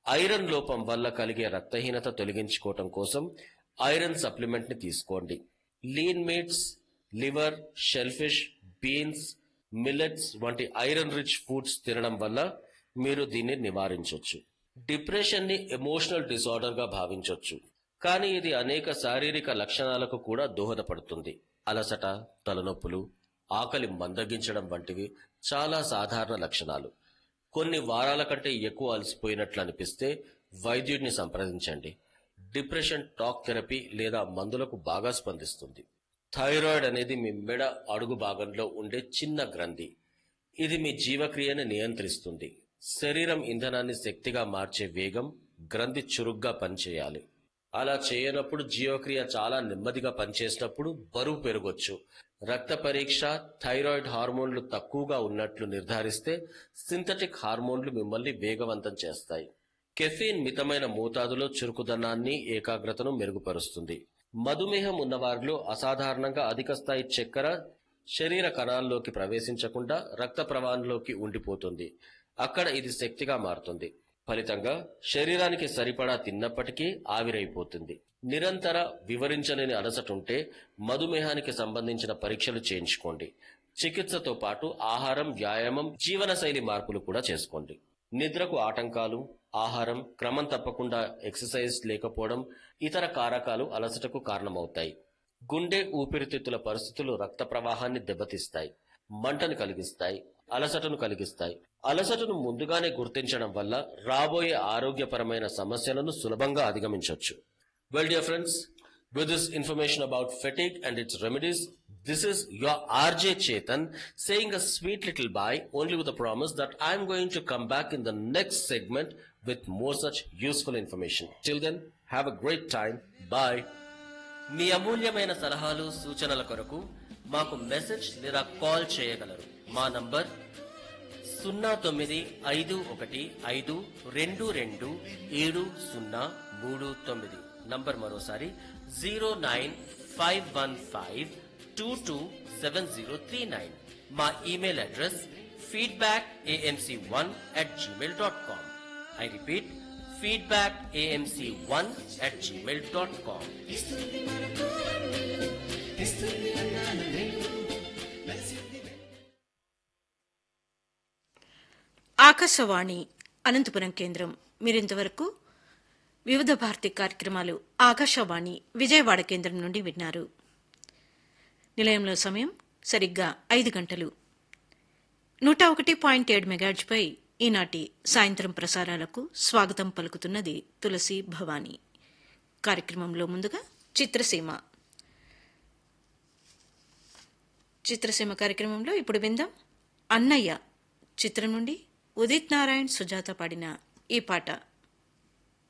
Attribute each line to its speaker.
Speaker 1: Iron లోపం వల్ల కలిగే రక్తహీనత తొలగించుకోవటం కోసం ఐరన్ సప్లిమెంట్ ని తీసుకోండి lean meats liver shellfish beans millets వంటి ఐరన్ రిచ్ ఫుడ్స్ తినడం వల్ల మీరు దీన్ని నివారించవచ్చు డిప్రెషన్ ని ఎమోషనల్ డిసార్డర్ గా భావించవచ్చు కానీ ఇది అనేక శారీరక లక్షణాలకు కూడా దోహదపడుతుంది అలసట తలనొప్పులు ఆకలి మందగించడం వంటివి చాలా సాధారణ లక్షణాలు కొన్ని వారాల కంటే ఎక్కువ అలసిపోయినట్లు అనిపిస్తే వైద్యుడిని సంప్రదించండి డిప్రెషన్ టాక్ థెరపీ లేదా మందులకు బాగా స్పందిస్తుంది థైరాయిడ్ అనేది మీ మెడ అడుగు భాగంలో ఉండే చిన్న గ్రంథి ఇది మీ జీవక్రియను నియంత్రిస్తుంది శరీరం ఇంధనాన్ని శక్తిగా మార్చే వేగం గ్రంథి చురుగ్గా పనిచేయాలి అలా చేయనప్పుడు జీవక్రియ చాలా నెమ్మదిగా పనిచేసినప్పుడు బరువు పెరగొచ్చు రక్త పరీక్ష థైరాయిడ్ హార్మోన్లు తక్కువగా ఉన్నట్లు నిర్ధారిస్తే సింథటిక్ హార్మోన్లు మిమ్మల్ని వేగవంతం చేస్తాయి కెఫీన్ మితమైన మోతాదులో చురుకుదనాన్ని ఏకాగ్రతను మెరుగుపరుస్తుంది మధుమేహం ఉన్నవారిలో అసాధారణంగా అధిక స్థాయి చక్కెర శరీర కణాల్లోకి ప్రవేశించకుండా రక్త ప్రవాహంలోకి ఉండిపోతుంది అక్కడ ఇది శక్తిగా మారుతుంది ఫలితంగా శరీరానికి సరిపడా తిన్నప్పటికీ ఆవిరైపోతుంది నిరంతర వివరించలేని అలసట ఉంటే మధుమేహానికి సంబంధించిన పరీక్షలు చేయించుకోండి చికిత్సతో పాటు ఆహారం వ్యాయామం జీవనశైలి మార్పులు కూడా చేసుకోండి నిద్రకు ఆటంకాలు ఆహారం క్రమం తప్పకుండా ఎక్సర్సైజ్ లేకపోవడం ఇతర కారకాలు అలసటకు కారణమవుతాయి గుండె ఊపిరితిత్తుల పరిస్థితులు రక్త ప్రవాహాన్ని దెబ్బతీస్తాయి మంటను కలిగిస్తాయి అలసటను కలిగిస్తాయి అలసటను ముందుగానే గుర్తించడం వల్ల రాబోయే ఆరోగ్యపరమైన సమస్యలను సులభంగా అధిగమించవచ్చు well dear friends with this information about fatigue and its remedies, this is your RJ Chetan saying a sweet little bye only with a promise that I'm going to come back in the next segment with more such useful information. Till then, have a great time. Bye. మీ అమూల్యమైన సలహాలు సూచనల కొరకు మాకు message లేదా call చేయగలరు మా number సున్నా తొమ్మిది ఐదు ఒకటి ఐదు రెండు రెండు ఏడు సున్నా మూడు తొమ్మిది నంబర్ మరోసారి zero nine five one five two two seven zero three nine మా email address feedback AMC one at Gmail dot com I repeat feedback AMC one at Gmail dot com
Speaker 2: ఇస్తుంది మనకు అన్ని ఇస్తుంది అన్నాను నేను వెలిసింది
Speaker 3: ఆకాశవాణి అనంతపురం కేంద్రం మీరింతవరకు వివిధ భారతి కార్యక్రమాలు ఆకాశవాణి విజయవాడ కేంద్రం నుండి విన్నారు నిలయంలో సమయం సరిగ్గా ఐదు గంటలు నూట ఒకటి పాయింట్ ఏడు మెగాడ్జ్పై ఈనాటి సాయంత్రం ప్రసారాలకు స్వాగతం పలుకుతున్నది తులసి భవానీ కార్యక్రమంలో ముందుగా చిత్రసీమ చిత్రసీమ కార్యక్రమంలో ఇప్పుడు విందాం అన్నయ్య చిత్రం నుండి ఉదిత్ నారాయణ్ సుజాత పాడిన ఈ పాట